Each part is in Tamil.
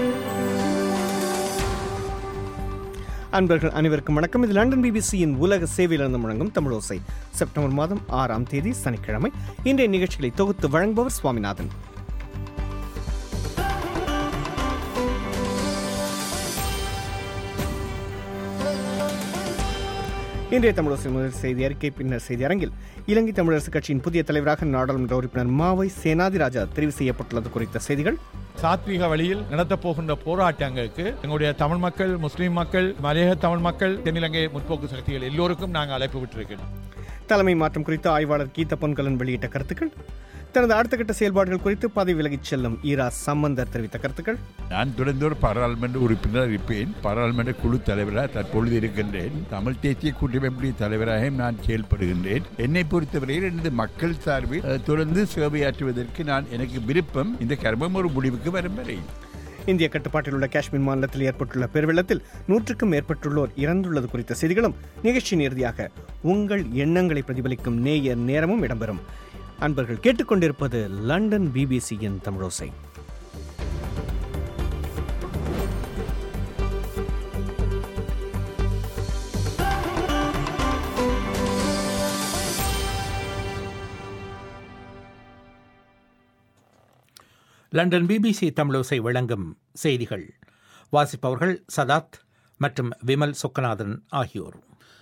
அன்பர்கள் அனைவருக்கும் வணக்கம் இது லண்டன் பிபிசியின் உலக சேவையிலிருந்து முழங்கும் தமிழோசை செப்டம்பர் மாதம் ஆறாம் தேதி சனிக்கிழமை இன்றைய நிகழ்ச்சிகளை தொகுத்து வழங்குபவர் சுவாமிநாதன் இன்றைய தமிழரசு முதல் செய்தி அறிக்கை பின்னர் செய்தி அரங்கில் இலங்கை தமிழரசு கட்சியின் புதிய தலைவராக நாடாளுமன்ற உறுப்பினர் மாவை சேனாதிராஜா தெரிவு செய்யப்பட்டுள்ளது குறித்த செய்திகள் சாத்வீக வழியில் நடத்தப் போகின்ற போராட்டங்களுக்கு எங்களுடைய தமிழ் மக்கள் முஸ்லீம் மக்கள் மலையக தமிழ் மக்கள் தென்னிலங்கை முற்போக்கு சக்திகள் எல்லோருக்கும் நாங்கள் அழைப்பு விட்டிருக்கிறோம் தலைமை மாற்றம் குறித்து ஆய்வாளர் கீத பொன்கலன் வெளியிட்ட கருத்துக்கள் தனது அடுத்த கட்ட செயல்பாடுகள் குறித்து பதவி விலகிச் செல்லும் ஈரா சம்பந்தர் தெரிவித்த கருத்துக்கள் நான் தொடர்ந்து ஒரு பாராளுமன்ற உறுப்பினர் இருப்பேன் பாராளுமன்ற குழு தலைவராக தற்பொழுது இருக்கின்றேன் தமிழ் தேசிய கூட்டமைப்புடைய தலைவராக நான் செயல்படுகின்றேன் என்னை பொறுத்தவரையில் எனது மக்கள் சார்பில் அஹ், தொடர்ந்து சேவையாற்றுவதற்கு நான் எனக்கு விருப்பம் இந்த கர்மம் ஒரு முடிவுக்கு வரும் வரை இந்திய கட்டுப்பாட்டில் உள்ள காஷ்மீர் மாநிலத்தில் ஏற்பட்டுள்ள பெருவெள்ளத்தில் நூற்றுக்கும் மேற்பட்டுள்ளோர் இறந்துள்ளது குறித்த செய்திகளும் நிகழ்ச்சியின் இறுதியாக உங்கள் எண்ணங்களை பிரதிபலிக்கும் நேயர் நேரமும் இடம்பெறும் அன்பர்கள் கேட்டுக்கொண்டிருப்பது லண்டன் பிபிசியின் தமிழோசை லண்டன் பிபிசி தமிழோசை வழங்கும் செய்திகள் வாசிப்பவர்கள் சதாத் மற்றும் விமல் சொக்கநாதன் ஆகியோர்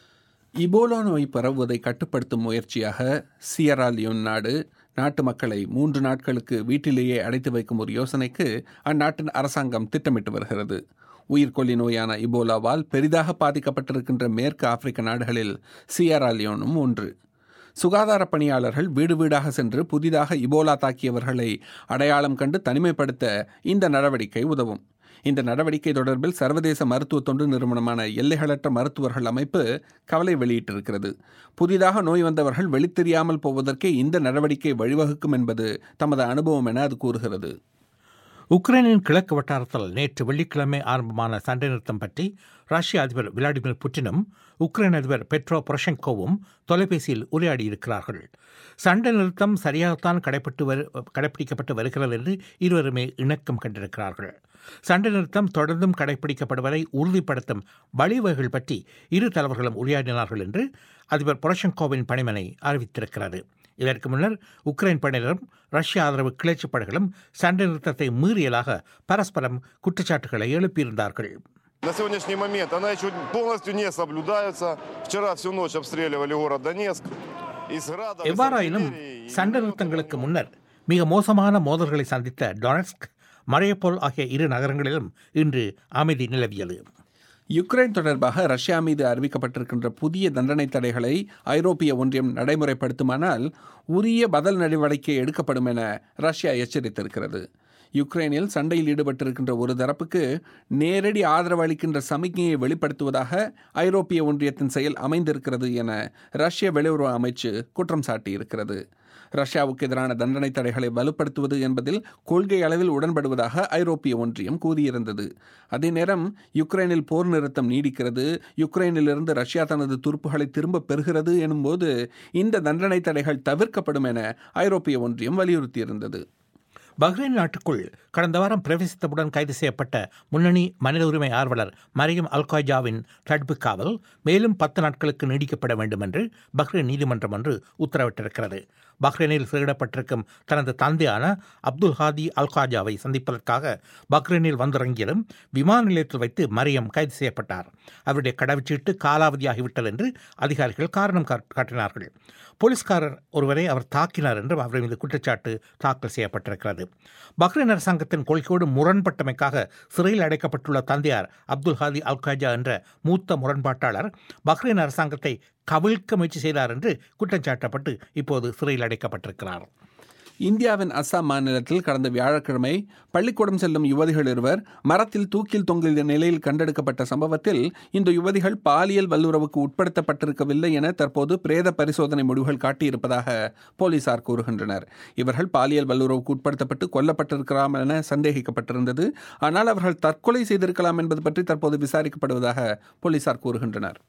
இபோலா நோய் பரவுவதை கட்டுப்படுத்தும் முயற்சியாக சியரா லியோன் நாடு நாட்டு மக்களை மூன்று நாட்களுக்கு வீட்டிலேயே அடைத்து வைக்கும் ஒரு யோசனைக்கு அந்நாட்டின் அரசாங்கம் திட்டமிட்டு வருகிறது உயிர்கொல்லி நோயான இபோலாவால் பெரிதாக பாதிக்கப்பட்டிருக்கின்ற மேற்கு ஆப்பிரிக்க நாடுகளில் சியரா லியோனும் ஒன்று சுகாதார பணியாளர்கள் வீடு வீடாக சென்று புதிதாக இபோலா தாக்கியவர்களை அடையாளம் கண்டு தனிமைப்படுத்த இந்த நடவடிக்கை உதவும் இந்த நடவடிக்கை தொடர்பில் சர்வதேச மருத்துவ தொண்டு நிறுவனமான எல்லைகளற்ற மருத்துவர்கள் அமைப்பு கவலை வெளியிட்டிருக்கிறது புதிதாக நோய் வந்தவர்கள் வெளித்தெரியாமல் போவதற்கே இந்த நடவடிக்கை வழிவகுக்கும் என்பது தமது அனுபவம் என அது கூறுகிறது உக்ரைனின் கிழக்கு வட்டாரத்தில் நேற்று வெள்ளிக்கிழமை ஆரம்பமான சண்டை நிறுத்தம் பற்றி ரஷ்ய அதிபர் விளாடிமிர் புட்டினும் உக்ரைன் அதிபர் பெட்ரோ பொரஷெங்கோவும் தொலைபேசியில் உரையாடியிருக்கிறார்கள் சண்டை நிறுத்தம் சரியாகத்தான் கடைப்பட்டு வரு கடைப்பிடிக்கப்பட்டு வருகிறது என்று இருவருமே இணக்கம் கண்டிருக்கிறார்கள் சண்டை நிறுத்தம் தொடர்ந்தும் கடைப்பிடிக்கப்படுவதை உறுதிப்படுத்தும் வழிவகைகள் பற்றி இரு தலைவர்களும் உரையாடினார்கள் என்று அதிபர் பொரஷெங்கோவின் பணிமனை அறிவித்திருக்கிறது இதற்கு முன்னர் உக்ரைன் படையினரும் ரஷ்ய ஆதரவு கிளர்ச்சிப் படைகளும் சண்டை நிறுத்தத்தை மீறியதாக பரஸ்பரம் குற்றச்சாட்டுகளை எழுப்பியிருந்தார்கள் На сегодняшний момент она еще полностью не соблюдается. Вчера всю ночь обстреливали город Донецк. Из градов, из எவ்வாறாயினும் артиллерии и சண்டை நிறுத்தங்களுக்கு முன்னர் மிக மோசமான மோதல்களை சந்தித்த டொனஸ்க் மரியப்போல் ஆகிய இரு நகரங்களிலும் இன்று அமைதி நிலவியது யுக்ரைன் தொடர்பாக ரஷ்யா மீது அறிவிக்கப்பட்டிருக்கின்ற புதிய தண்டனை தடைகளை ஐரோப்பிய ஒன்றியம் நடைமுறைப்படுத்துமானால் உரிய பதில் நடவடிக்கை எடுக்கப்படும் என ரஷ்யா எச்சரித்திருக்கிறது யுக்ரைனில் சண்டையில் ஈடுபட்டிருக்கின்ற ஒரு தரப்புக்கு நேரடி ஆதரவு அளிக்கின்ற சமிக்ஞையை வெளிப்படுத்துவதாக ஐரோப்பிய ஒன்றியத்தின் செயல் அமைந்திருக்கிறது என ரஷ்ய வெளியுறவு அமைச்சு குற்றம் சாட்டியிருக்கிறது ரஷ்யாவுக்கு எதிரான தண்டனை தடைகளை வலுப்படுத்துவது என்பதில் கொள்கை அளவில் உடன்படுவதாக ஐரோப்பிய ஒன்றியம் கூறியிருந்தது அதே நேரம் யுக்ரைனில் போர் நிறுத்தம் நீடிக்கிறது யுக்ரைனிலிருந்து ரஷ்யா தனது துருப்புகளை திரும்ப பெறுகிறது எனும்போது இந்த தண்டனை தடைகள் தவிர்க்கப்படும் என ஐரோப்பிய ஒன்றியம் வலியுறுத்தியிருந்தது பஹ்ரைன் நாட்டுக்குள் கடந்த வாரம் பிரவேசித்தவுடன் கைது செய்யப்பட்ட முன்னணி மனித உரிமை ஆர்வலர் மரியம் அல்காய்ஜாவின் தடுப்பு காவல் மேலும் பத்து நாட்களுக்கு நீடிக்கப்பட வேண்டும் என்று பஹ்ரைன் நீதிமன்றம் ஒன்று உத்தரவிட்டிருக்கிறது பஹ்ரைனில் சிறையிடப்பட்டிருக்கும் தனது தந்தையான அப்துல் ஹாதி அல்காஜாவை சந்திப்பதற்காக பஹ்ரைனில் வந்திறங்கியதும் விமான நிலையத்தில் வைத்து மரியம் கைது செய்யப்பட்டார் அவருடைய கடவுச்சீட்டு காலாவதியாகிவிட்டது என்று அதிகாரிகள் காரணம் காட்- காட்டினார்கள் போலீஸ்காரர் ஒருவரை அவர் தாக்கினார் என்றும் அவர் மீது குற்றச்சாட்டு தாக்கல் செய்யப்பட்டிருக்கிறது பஹ்ரைன் அரசாங்கத்தின் கொள்கையோடு முரண்பட்டமைக்காக சிறையில் அடைக்கப்பட்டுள்ள தந்தையார் அப்துல் ஹாதி அல்காஜா என்ற மூத்த முரண்பாட்டாளர் பஹ்ரைன் அரசாங்கத்தை கவிழ்க்க முயற்சி செய்தார் என்று குற்றம் சாட்டப்பட்டு இப்போது சிறையில் அடைக்கப்பட்டிருக்கிறார் இந்தியாவின் அஸ்ஸாம் மாநிலத்தில் கடந்த வியாழக்கிழமை பள்ளிக்கூடம் செல்லும் யுவதிகள் இருவர் மரத்தில் தூக்கில் தொங்கிய நிலையில் கண்டெடுக்கப்பட்ட சம்பவத்தில் இந்த யுவதிகள் பாலியல் வல்லுறவுக்கு உட்படுத்தப்பட்டிருக்கவில்லை என தற்போது பிரேத பரிசோதனை முடிவுகள் காட்டியிருப்பதாக போலீசார் கூறுகின்றனர் இவர்கள் பாலியல் வல்லுறவுக்கு உட்படுத்தப்பட்டு கொல்லப்பட்டிருக்கலாம் என சந்தேகிக்கப்பட்டிருந்தது ஆனால் அவர்கள் தற்கொலை செய்திருக்கலாம் என்பது பற்றி தற்போது விசாரிக்கப்படுவதாக போலீசார் கூறுகின்றனர்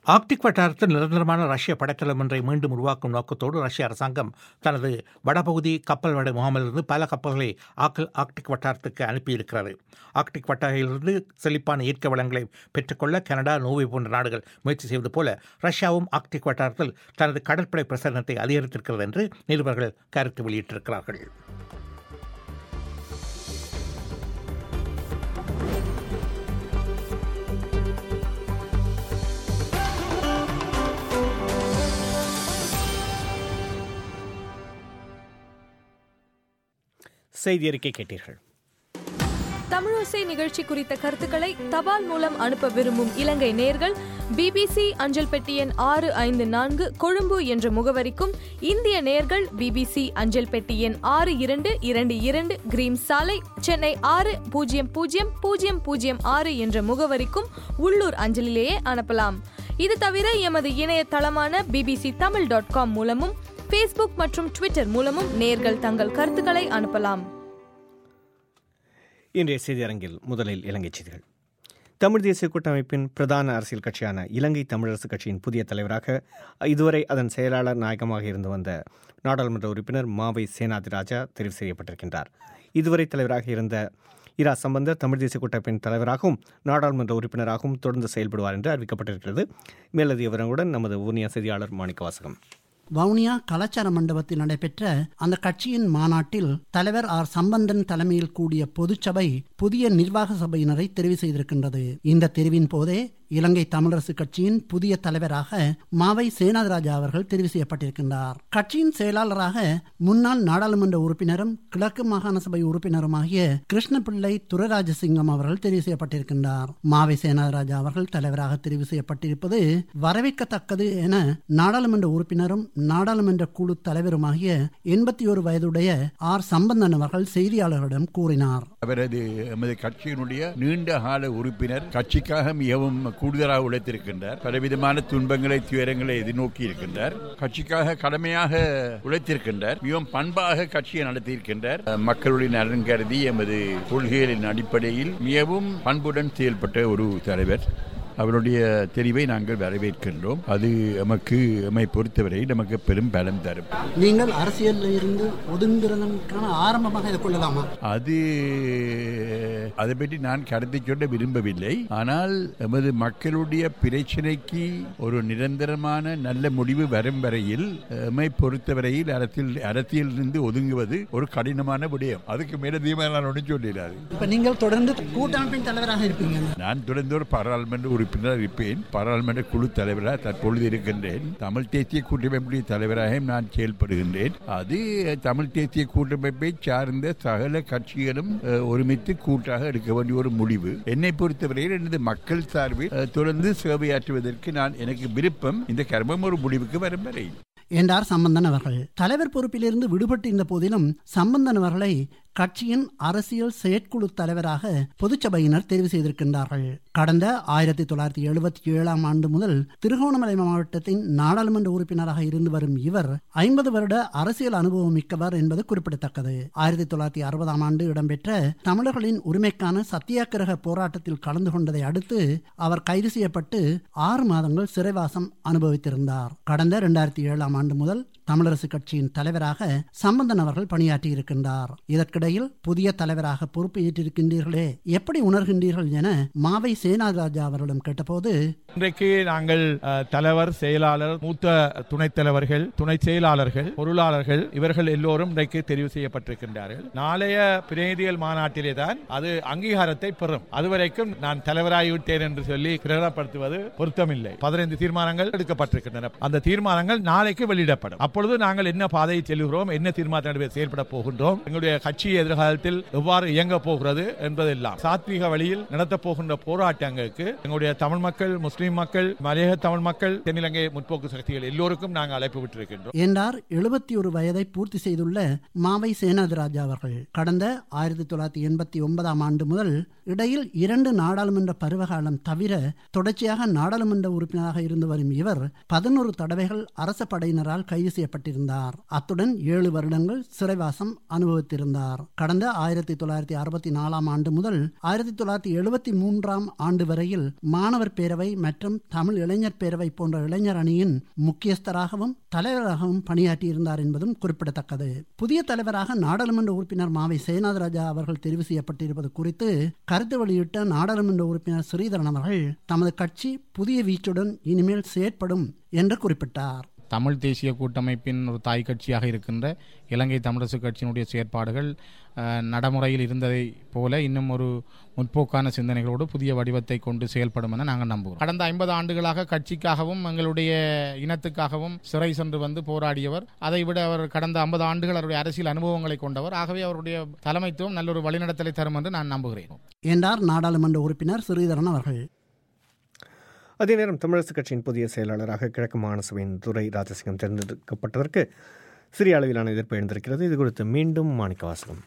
ஆர்க்டிக் வட்டாரத்தில் நிரந்தரமான ரஷ்ய படைத்தளம் ஒன்றை மீண்டும் உருவாக்கும் நோக்கத்தோடு ரஷ்ய அரசாங்கம் தனது வடபகுதி கப்பல் வடை முகாமிலிருந்து பல கப்பல்களை ஆக்கல் ஆர்க்டிக் வட்டாரத்துக்கு அனுப்பியிருக்கிறது ஆர்க்டிக் வட்டாரத்திலிருந்து செழிப்பான இயற்கை வளங்களை பெற்றுக்கொள்ள கனடா நோர்வே போன்ற நாடுகள் முயற்சி செய்வது போல ரஷ்யாவும் ஆர்க்டிக் வட்டாரத்தில் தனது கடற்படை பிரசரணத்தை அதிகரித்திருக்கிறது என்று நிருபர்கள் கருத்து வெளியிட்டிருக்கிறார்கள் செய்தி அறிக்கை கேட்டீர்கள் தமிழோசை நிகழ்ச்சி குறித்த கருத்துக்களை தபால் மூலம் அனுப்ப விரும்பும் இலங்கை நேர்கள் பிபிசி அஞ்சல் பெட்டி எண் ஆறு ஐந்து நான்கு கொழும்பு என்ற முகவரிக்கும் இந்திய நேர்கள் பிபிசி அஞ்சல் பெட்டி எண் ஆறு இரண்டு இரண்டு இரண்டு கிரீம் சாலை சென்னை ஆறு பூஜ்ஜியம் பூஜ்ஜியம் பூஜ்ஜியம் பூஜ்ஜியம் ஆறு என்ற முகவரிக்கும் உள்ளூர் அஞ்சலிலேயே அனுப்பலாம் இது தவிர எமது இணையதளமான பிபிசி தமிழ் டாட் காம் மூலமும் ஃபேஸ்புக் மற்றும் ட்விட்டர் மூலமும் நேர்கள் தங்கள் கருத்துக்களை அனுப்பலாம் இன்றைய செய்தியரங்கில் முதலில் இலங்கை செய்திகள் தமிழ் தேசிய கூட்டமைப்பின் பிரதான அரசியல் கட்சியான இலங்கை தமிழரசு கட்சியின் புதிய தலைவராக இதுவரை அதன் செயலாளர் நாயகமாக இருந்து வந்த நாடாளுமன்ற உறுப்பினர் மாவை சேனாதிராஜா தெரிவு செய்யப்பட்டிருக்கின்றார் இதுவரை தலைவராக இருந்த இரா சம்பந்தர் தமிழ் தேசிய கூட்டமைப்பின் தலைவராகவும் நாடாளுமன்ற உறுப்பினராகவும் தொடர்ந்து செயல்படுவார் என்று அறிவிக்கப்பட்டிருக்கிறது மேலதிக விவரங்களுடன் நமது ஊனியா செய்தியாளர் மாணிக்கவாசகம் வவுனியா கலாச்சார மண்டபத்தில் நடைபெற்ற அந்த கட்சியின் மாநாட்டில் தலைவர் ஆர் சம்பந்தன் தலைமையில் கூடிய பொதுச்சபை புதிய நிர்வாக சபையினரை தெரிவு செய்திருக்கின்றது இந்த தெரிவின் போதே இலங்கை தமிழரசு கட்சியின் புதிய தலைவராக மாவை சேனாதராஜா அவர்கள் தெரிவு செய்யப்பட்டிருக்கின்றார் கட்சியின் செயலாளராக முன்னாள் நாடாளுமன்ற உறுப்பினரும் கிழக்கு மாகாண சபை உறுப்பினருமாகிய கிருஷ்ணபிள்ளை துரராஜசிங்கம் அவர்கள் தெரிவு செய்யப்பட்டிருக்கின்றார் மாவை சேனாதராஜா அவர்கள் தலைவராக தெரிவு செய்யப்பட்டிருப்பது வரவேற்கத்தக்கது என நாடாளுமன்ற உறுப்பினரும் நாடாளுமன்ற குழு தலைவருமாகிய எண்பத்தி ஒரு வயதுடைய ஆர் சம்பந்தன் அவர்கள் செய்தியாளர்களிடம் கூறினார் அவரது எமது கட்சியினுடைய நீண்ட கால உறுப்பினர் கட்சிக்காக மிகவும் கூடுதலாக உழைத்திருக்கின்றார் பலவிதமான துன்பங்களை துயரங்களை எதிர்நோக்கி இருக்கின்றார் கட்சிக்காக கடமையாக உழைத்திருக்கின்றார் மிகவும் பண்பாக கட்சியை நடத்தியிருக்கின்றார் மக்களுடைய நலன் கருதி எமது கொள்கைகளின் அடிப்படையில் மிகவும் பண்புடன் செயல்பட்ட ஒரு தலைவர் அவருடைய தெரிவை நாங்கள் வரவேற்கின்றோம் அது எமக்கு எம்மை பொறுத்தவரை நமக்கு பெரும் பலம் தரும் நீங்கள் அரசியலில் இருந்து ஒதுங்குறதற்கான ஆரம்பமாக இதை கொள்ளலாமா அது அதை பற்றி நான் கருத்தை சொல்ல விரும்பவில்லை ஆனால் எமது மக்களுடைய பிரச்சனைக்கு ஒரு நிரந்தரமான நல்ல முடிவு வரும் வரையில் எம்மை பொறுத்தவரையில் அரசியல் அரசியலிருந்து ஒதுங்குவது ஒரு கடினமான விடயம் அதுக்கு மேலதிகமாக நான் ஒன்றும் சொல்லிடாது இப்ப நீங்கள் தொடர்ந்து கூட்டமைப்பின் தலைவராக இருப்பீங்க நான் தொடர்ந்து ஒரு பாராளுமன்ற உறுப்பினர் இருப்பேன் பாராளுமன்ற குழு தலைவராக தற்பொழுது இருக்கின்றேன் தமிழ் தேசிய கூட்டமைப்புடைய தலைவராக நான் செயல்படுகின்றேன் அது தமிழ் தேசிய கூட்டமைப்பை சார்ந்த சகல கட்சிகளும் அஹ், ஒருமித்து கூட்டாக எடுக்க வேண்டிய ஒரு முடிவு என்னை பொறுத்தவரையில் எனது மக்கள் சார்பில் அஹ், தொடர்ந்து சேவையாற்றுவதற்கு நான் எனக்கு விருப்பம் இந்த கர்மம் ஒரு முடிவுக்கு வரும் வரை என்றார் சம்பந்தன் அவர்கள் தலைவர் பொறுப்பிலிருந்து விடுபட்டு இருந்த போதிலும் சம்பந்தன் அவர்களை கட்சியின் அரசியல் செயற்குழு தலைவராக பொதுச்சபையினர் தெரிவு செய்திருக்கின்றார்கள் கடந்த ஆயிரத்தி தொள்ளாயிரத்தி எழுபத்தி ஏழாம் ஆண்டு முதல் திருகோணமலை மாவட்டத்தின் நாடாளுமன்ற உறுப்பினராக இருந்து வரும் இவர் ஐம்பது வருட அரசியல் அனுபவம் மிக்கவர் என்பது குறிப்பிடத்தக்கது ஆயிரத்தி தொள்ளாயிரத்தி அறுபதாம் ஆண்டு இடம்பெற்ற தமிழர்களின் உரிமைக்கான சத்தியாகிரக போராட்டத்தில் கலந்து கொண்டதை அடுத்து அவர் கைது செய்யப்பட்டு ஆறு மாதங்கள் சிறைவாசம் அனுபவித்திருந்தார் கடந்த இரண்டாயிரத்தி ஏழாம் ஆண்டு முதல் தமிழரசு கட்சியின் தலைவராக சம்பந்தன் அவர்கள் பணியாற்றி இருக்கின்றார் இதற்கிடையில் புதிய தலைவராக பொறுப்பு ஏற்றிருக்கின்றீர்களே எப்படி உணர்கின்றீர்கள் என மாவை சேனாராஜா அவரிடம் கேட்டபோது இன்றைக்கு நாங்கள் அஹ், தலைவர் செயலாளர் மூத்த துணைத் தலைவர்கள் துணை செயலாளர்கள் பொருளாளர்கள் இவர்கள் எல்லோரும் இன்றைக்கு தெரிவு செய்யப்பட்டிருக்கின்றார்கள் நாளைய பிரதிநிதிகள் மாநாட்டிலே தான் அது அங்கீகாரத்தை பெறும் அதுவரைக்கும் நான் தலைவராகிவிட்டேன் என்று சொல்லி பிரகடனப்படுத்துவது பொருத்தமில்லை பதினைந்து தீர்மானங்கள் எடுக்கப்பட்டிருக்கின்றன அந்த தீர்மானங்கள் நாளைக்கு வெளியிடப்படும் அப்பொழுது நாங்கள் என்ன பாதையை செல்கிறோம் என்ன தீர்மானத்தை செயல்பட போகின்றோம் எங்களுடைய கட்சி எதிர்காலத்தில் எவ்வாறு இயங்க போகிறது என்பதெல்லாம் சாத்வீக வழியில் நடத்தப் போகின்ற போராட்டங்களுக்கு எங்களுடைய தமிழ் மக்கள் முஸ்லிம் மக்கள் மலையக தமிழ் மக்கள் தென்னிலங்கை முற்போக்கு சக்திகள் எல்லோருக்கும் நாங்கள் அழைப்பு விட்டிருக்கின்றோம் என்றார் எழுபத்தி ஒரு வயதை பூர்த்தி செய்துள்ள மாவை சேனாதிராஜா அவர்கள் கடந்த ஆயிரத்தி தொள்ளாயிரத்தி எண்பத்தி ஒன்பதாம் ஆண்டு முதல் இடையில் இரண்டு நாடாளுமன்ற பருவகாலம் தவிர தொடர்ச்சியாக நாடாளுமன்ற உறுப்பினராக இருந்து வரும் இவர் பதினோரு தடவைகள் அரச படையினரால் கைது செய்ய செய்யப்பட்டிருந்தார் அத்துடன் ஏழு வருடங்கள் சிறைவாசம் அனுபவித்திருந்தார் கடந்த ஆயிரத்தி தொள்ளாயிரத்தி அறுபத்தி நாலாம் ஆண்டு முதல் ஆயிரத்தி தொள்ளாயிரத்தி எழுபத்தி மூன்றாம் ஆண்டு வரையில் மாணவர் பேரவை மற்றும் தமிழ் இளைஞர் பேரவை போன்ற இளைஞர் அணியின் முக்கியஸ்தராகவும் தலைவராகவும் பணியாற்றியிருந்தார் என்பதும் குறிப்பிடத்தக்கது புதிய தலைவராக நாடாளுமன்ற உறுப்பினர் மாவை சேனாதராஜா அவர்கள் தெரிவு செய்யப்பட்டிருப்பது குறித்து கருத்து வெளியிட்ட நாடாளுமன்ற உறுப்பினர் ஸ்ரீதரன் அவர்கள் தமது கட்சி புதிய வீச்சுடன் இனிமேல் செயற்படும் என்று குறிப்பிட்டார் தமிழ் தேசிய கூட்டமைப்பின் ஒரு தாய் கட்சியாக இருக்கின்ற இலங்கை தமிழரசு கட்சியினுடைய செயற்பாடுகள் அஹ், நடைமுறையில் இருந்ததை போல இன்னும் ஒரு முற்போக்கான சிந்தனைகளோடு புதிய வடிவத்தை கொண்டு செயல்படும் என நாங்கள் நம்புகிறோம் கடந்த ஐம்பது ஆண்டுகளாக கட்சிக்காகவும் எங்களுடைய இனத்துக்காகவும் சிறை சென்று வந்து போராடியவர் அதைவிட அவர் கடந்த ஐம்பது ஆண்டுகள் அவருடைய அரசியல் அனுபவங்களை கொண்டவர் ஆகவே அவருடைய தலைமைத்துவம் நல்ல ஒரு வழிநடத்தலை தரும் என்று நான் நம்புகிறேன் என்றார் நாடாளுமன்ற உறுப்பினர் ஸ்ரீதரன் அவர்கள் அதே நேரம் தமிழரசு கட்சியின் புதிய செயலாளராக கிழக்கு மாகாண சபையின் துரை ராஜசிங்கம் தேர்ந்தெடுக்கப்பட்டதற்கு சிறிய அளவிலான எதிர்ப்பு எழுந்திருக்கிறது இது குறித்து மீண்டும் மாணிக்க வாசகம்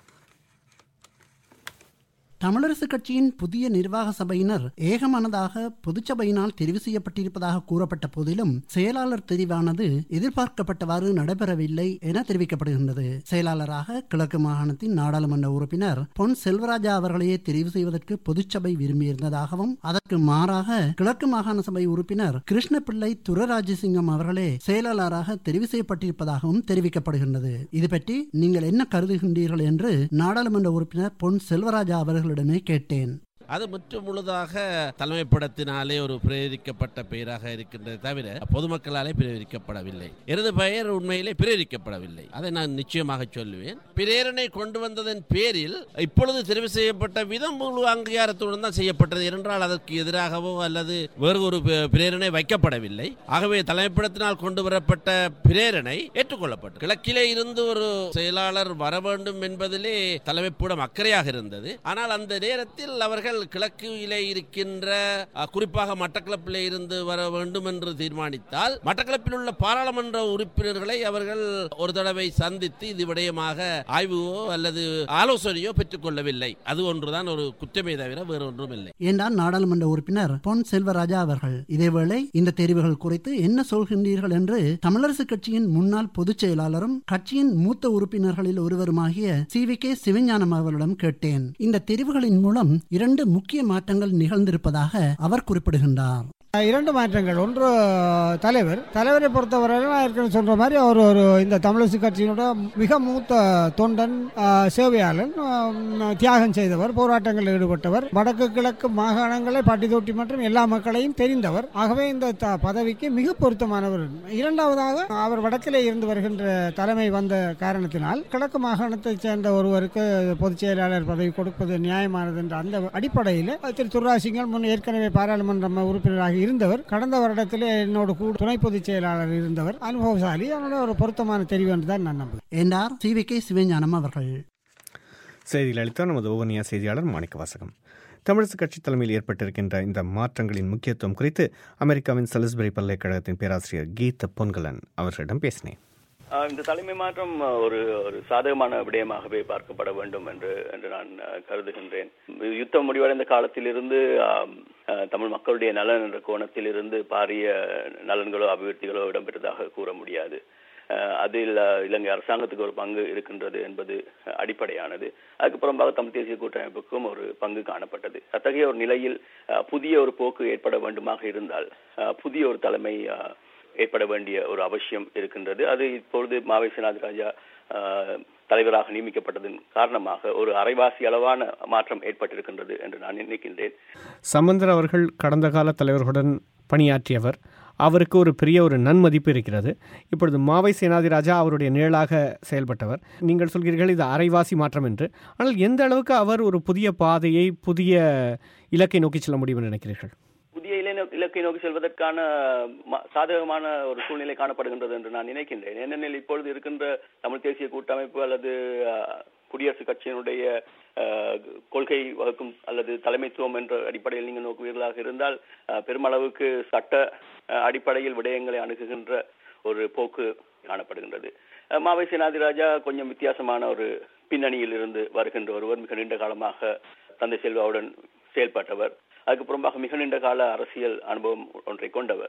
தமிழரசு கட்சியின் புதிய நிர்வாக சபையினர் ஏகமனதாக பொதுச்சபையினால் தெரிவு செய்யப்பட்டிருப்பதாக கூறப்பட்ட போதிலும் செயலாளர் தெரிவானது எதிர்பார்க்கப்பட்டவாறு நடைபெறவில்லை என தெரிவிக்கப்படுகின்றது செயலாளராக கிழக்கு மாகாணத்தின் நாடாளுமன்ற உறுப்பினர் பொன் செல்வராஜா அவர்களையே தெரிவு செய்வதற்கு பொதுச்சபை விரும்பியிருந்ததாகவும் அதற்கு மாறாக கிழக்கு மாகாண சபை உறுப்பினர் கிருஷ்ணபிள்ளை துரராஜசிங்கம் அவர்களே செயலாளராக தெரிவு செய்யப்பட்டிருப்பதாகவும் தெரிவிக்கப்படுகின்றது இது பற்றி நீங்கள் என்ன கருதுகின்றீர்கள் என்று நாடாளுமன்ற உறுப்பினர் பொன் செல்வராஜா அவர்களிடமே கேட்டேன் அது முற்று முழுதாக தலைமைப்படத்தினாலே ஒரு பிரேரிக்கப்பட்ட பெயராக இருக்கின்றது தவிர பொதுமக்களாலே பிரேரிக்கப்படவில்லை எனது பெயர் உண்மையிலே பிரேரிக்கப்படவில்லை அதை நான் நிச்சயமாக சொல்லுவேன் பிரேரணை கொண்டு வந்ததன் பேரில் இப்பொழுது தெரிவு செய்யப்பட்ட விதம் முழு அங்கீகாரத்துடன் தான் செய்யப்பட்டது என்றால் அதற்கு எதிராகவோ அல்லது வேறு ஒரு பி- பிரேரணை வைக்கப்படவில்லை ஆகவே தலைமைப்படத்தினால் கொண்டு வரப்பட்ட பிரேரணை ஏற்றுக்கொள்ளப்பட்டது கிழக்கிலே இருந்து ஒரு செயலாளர் வர வேண்டும் என்பதிலே தலைமைப்படம் அக்கறையாக இருந்தது ஆனால் அந்த நேரத்தில் அவர்கள் கிழக்கிலே இருக்கின்ற அஹ், குறிப்பாக மட்டக்களப்பிலே இருந்து வர வேண்டும் என்று தீர்மானித்தால் மட்டக்களப்பில் உள்ள பாராளுமன்ற உறுப்பினர்களை அவர்கள் ஒரு தடவை சந்தித்து இது விடயமாக ஆய்வோ அல்லது ஆலோசனையோ பெற்றுக்கொள்ளவில்லை அது ஒன்றுதான் ஒரு குற்றமே தவிர வேறு ஒன்றும் இல்லை என்றார் நாடாளுமன்ற உறுப்பினர் பொன் செல்வராஜா அவர்கள் இதேவேளை இந்த தெரிவுகள் குறித்து என்ன சொல்கின்றீர்கள் என்று தமிழரசு கட்சியின் முன்னாள் பொதுச் செயலாளரும் கட்சியின் மூத்த உறுப்பினர்களில் ஒருவருமாகிய சி வி கே சிவஞானம் அவர்களிடம் கேட்டேன் இந்த தெரிவுகளின் மூலம் இரண்டு முக்கிய மாற்றங்கள் நிகழ்ந்திருப்பதாக அவர் குறிப்பிடுகின்றார் இரண்டு மாற்றங்கள் ஒன்று தலைவர் தலைவரை பொறுத்தவரையில் நான் ஏற்கனவே சொல்ற மாதிரி அவர் ஒரு இந்த தமிழரசு கட்சியினோட மிக மூத்த தொண்டன் ஆ, சேவையாளன் ஆம், தியாகம் செய்தவர் போராட்டங்களில் ஈடுபட்டவர் வடக்கு கிழக்கு மாகாணங்களை பட்டி தொட்டி மற்றும் எல்லா மக்களையும் தெரிந்தவர் ஆகவே இந்த த- பதவிக்கு மிக பொருத்தமானவர் இரண்டாவதாக அவர் வடக்கிலே இருந்து வருகின்ற தலைமை வந்த காரணத்தினால் கிழக்கு மாகாணத்தைச் சேர்ந்த ஒருவருக்கு பொதுச் செயலாளர் பதவி கொடுப்பது நியாயமானது என்ற அந்த அடிப்படையில் திரு துர்ராசிங்கல் முன் ஏற்கனவே பாராளுமன்ற உறுப்பினராக இருந்தவர் கடந்த வருடத்திலே என்னோடு கூட துணை பொதுச் செயலாளர் இருந்தவர் அனுபவசாலி அவனோட ஒரு பொருத்தமான தெரிவு என்று தான் நான் நம்புகிறேன் என்றார் சி வி கே சிவஞானம் அவர்கள் செய்தியில் அளித்தார் நமது ஓவனியா செய்தியாளர் மாணிக்க வாசகம் தமிழரசு கட்சி தலைமையில் ஏற்பட்டிருக்கின்ற இந்த மாற்றங்களின் முக்கியத்துவம் குறித்து அமெரிக்காவின் சலிஸ்பரி பல்கலைக்கழகத்தின் பேராசிரியர் கீத பொன்கலன் அவர்களிடம் பேசினேன் ஆஹ் இந்த தலைமை மாற்றம் ஆஹ், ஒரு ஒரு சாதகமான விடயமாகவே பார்க்கப்பட வேண்டும் என்று என்று நான் ஆஹ், கருதுகின்றேன் யுத்தம் முடிவடைந்த காலத்திலிருந்து ஆம், ஆஹ், தமிழ் மக்களுடைய நலன் என்ற கோணத்தில் இருந்து பாரிய நலன்களோ அபிவிருத்திகளோ இடம்பெற்றதாக கூற முடியாது ஆஹ், அதில் ஆஹ், இலங்கை அரசாங்கத்துக்கு ஒரு பங்கு இருக்கின்றது என்பது ஆஹ், அடிப்படையானது அதுக்கப்புறமாக தமிழ் தேசிய கூட்டமைப்புக்கும் ஒரு பங்கு காணப்பட்டது அத்தகைய ஒரு நிலையில் ஆஹ், புதிய ஒரு போக்கு ஏற்பட வேண்டுமாக இருந்தால் ஆஹ், புதிய ஒரு தலைமை ஆஹ், ஏற்பட வேண்டிய ஒரு அவசியம் இருக்கின்றது அது இப்பொழுது மாவை சேனாதி ராஜா ஆஹ், தலைவராக நியமிக்கப்பட்டதன் காரணமாக ஒரு அரைவாசி அளவான மாற்றம் ஏற்பட்டிருக்கின்றது என்று நான் நினைக்கின்றேன் சம்பந்தர் அவர்கள் கடந்த கால தலைவர்களுடன் பணியாற்றியவர் அவருக்கு ஒரு பெரிய ஒரு நன்மதிப்பு இருக்கிறது இப்பொழுது மாவை சேனாதிராஜா அவருடைய நிழலாக செயல்பட்டவர் நீங்கள் சொல்கிறீர்கள் இது அரைவாசி மாற்றம் என்று ஆனால் எந்த அளவுக்கு அவர் ஒரு புதிய பாதையை புதிய இலக்கை நோக்கி செல்ல முடியும் என்று நினைக்கிறீர்கள் புதிய இளைஞ இலக்கை நோக்கி செல்வதற்கான ம- சாதகமான ஒரு சூழ்நிலை காணப்படுகின்றது என்று நான் நினைக்கின்றேன் ஏனெனில் இப்பொழுது இருக்கின்ற தமிழ் தேசிய கூட்டமைப்பு அல்லது அஹ், குடியரசுக் கட்சியினுடைய அஹ், கொள்கை வகுக்கும் அல்லது தலைமைத்துவம் என்ற அடிப்படையில் நீங்கள் நோக்குவீர்களாக இருந்தால் அஹ், பெருமளவுக்கு சட்ட அஹ், அடிப்படையில் விடயங்களை அணுகுகின்ற ஒரு போக்கு காணப்படுகின்றது அஹ், மாவை சேனாதிராஜா கொஞ்சம் வித்தியாசமான ஒரு பின்னணியில் இருந்து வருகின்ற ஒருவர் மிக நீண்ட காலமாக தந்தை செல்வாவுடன் செயல்பட்டவர் அதுக்கு புறம்பாக மிக நீண்ட கால அரசியல் அனுபவம் ஒன்றை கொண்டவர்